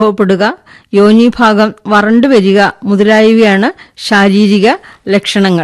അനുഭവപ്പെടുക യോനിഭാഗം വറണ്ടു വരിക മുതലായവയാണ് ശാരീരിക ലക്ഷണങ്ങൾ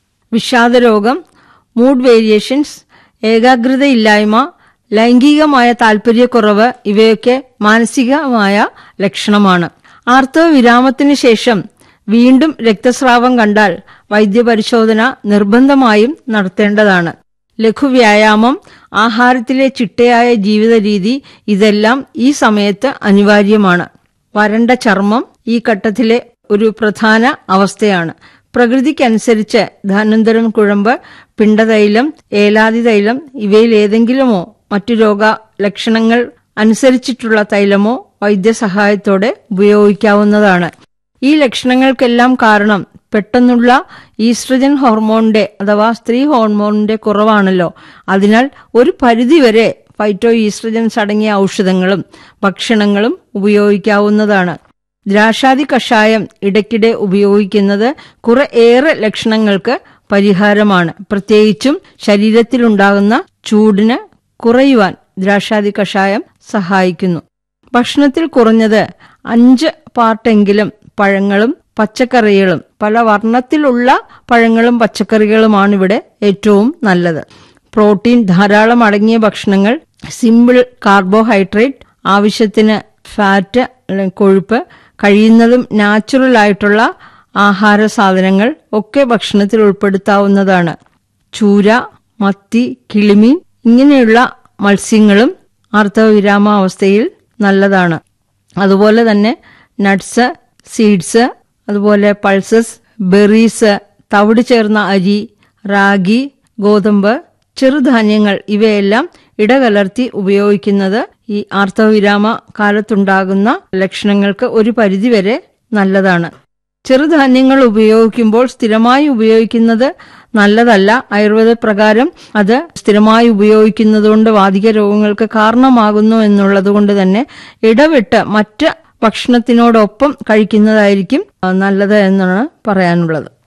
വിഷാദരോഗം മൂഡ് വേരിയേഷൻസ് ഏകാഗ്രതയില്ലായ്മ ലൈംഗികമായ താൽപര്യക്കുറവ് ഇവയൊക്കെ മാനസികമായ ലക്ഷണമാണ് ആർത്തവ വിരാമത്തിന് ശേഷം വീണ്ടും രക്തസ്രാവം കണ്ടാൽ വൈദ്യപരിശോധന നിർബന്ധമായും നടത്തേണ്ടതാണ് ലഘുവ്യായാമം ആഹാരത്തിലെ ചിട്ടയായ ജീവിത രീതി ഇതെല്ലാം ഈ സമയത്ത് അനിവാര്യമാണ് വരണ്ട ചർമ്മം ഈ ഘട്ടത്തിലെ ഒരു പ്രധാന അവസ്ഥയാണ് പ്രകൃതിക്കനുസരിച്ച് ധാന്വന്തരം കുഴമ്പ് പിണ്ടതൈലം ഏലാതി തൈലം ഇവയിൽ ഏതെങ്കിലുമോ മറ്റു രോഗ ലക്ഷണങ്ങൾ അനുസരിച്ചിട്ടുള്ള തൈലമോ വൈദ്യസഹായത്തോടെ ഉപയോഗിക്കാവുന്നതാണ് ഈ ലക്ഷണങ്ങൾക്കെല്ലാം കാരണം പെട്ടെന്നുള്ള ഈസ്ട്രജൻ ഹോർമോണിന്റെ അഥവാ സ്ത്രീ ഹോർമോണിന്റെ കുറവാണല്ലോ അതിനാൽ ഒരു പരിധിവരെ ഫൈറ്റോ ഈസ്ട്രജൻസ് അടങ്ങിയ ഔഷധങ്ങളും ഭക്ഷണങ്ങളും ഉപയോഗിക്കാവുന്നതാണ് ദ്രാക്ഷാദി കഷായം ഇടയ്ക്കിടെ ഉപയോഗിക്കുന്നത് കുറെ ഏറെ ലക്ഷണങ്ങൾക്ക് പരിഹാരമാണ് പ്രത്യേകിച്ചും ശരീരത്തിലുണ്ടാകുന്ന ചൂടിന് കുറയുവാൻ ദ്രാക്ഷാദി കഷായം സഹായിക്കുന്നു ഭക്ഷണത്തിൽ കുറഞ്ഞത് അഞ്ച് പാർട്ടെങ്കിലും പഴങ്ങളും പച്ചക്കറികളും പല വർണ്ണത്തിലുള്ള പഴങ്ങളും പച്ചക്കറികളുമാണ് ഇവിടെ ഏറ്റവും നല്ലത് പ്രോട്ടീൻ ധാരാളം അടങ്ങിയ ഭക്ഷണങ്ങൾ സിമ്പിൾ കാർബോഹൈഡ്രേറ്റ് ആവശ്യത്തിന് ഫാറ്റ് അല്ലെങ്കിൽ കൊഴുപ്പ് കഴിയുന്നതും നാച്ചുറൽ ആയിട്ടുള്ള ആഹാര സാധനങ്ങൾ ഒക്കെ ഭക്ഷണത്തിൽ ഉൾപ്പെടുത്താവുന്നതാണ് ചൂര മത്തി കിളിമീൻ ഇങ്ങനെയുള്ള മത്സ്യങ്ങളും ആർത്തവ വിരാമാവസ്ഥയിൽ നല്ലതാണ് അതുപോലെ തന്നെ നട്ട്സ് സീഡ്സ് അതുപോലെ പൾസസ് ബെറീസ് തവിട് ചേർന്ന അരി റാഗി ഗോതമ്പ് ചെറുധാന്യങ്ങൾ ഇവയെല്ലാം ഇടകലർത്തി ഉപയോഗിക്കുന്നത് ഈ ആർത്തവവിരാമ കാലത്തുണ്ടാകുന്ന ലക്ഷണങ്ങൾക്ക് ഒരു പരിധിവരെ നല്ലതാണ് ചെറുധാന്യങ്ങൾ ഉപയോഗിക്കുമ്പോൾ സ്ഥിരമായി ഉപയോഗിക്കുന്നത് നല്ലതല്ല ആയുർവേദ പ്രകാരം അത് സ്ഥിരമായി ഉപയോഗിക്കുന്നതുകൊണ്ട് വാതിക രോഗങ്ങൾക്ക് കാരണമാകുന്നു എന്നുള്ളത് കൊണ്ട് തന്നെ ഇടവിട്ട് മറ്റ് ഭക്ഷണത്തിനോടൊപ്പം കഴിക്കുന്നതായിരിക്കും നല്ലത് എന്നാണ് പറയാനുള്ളത്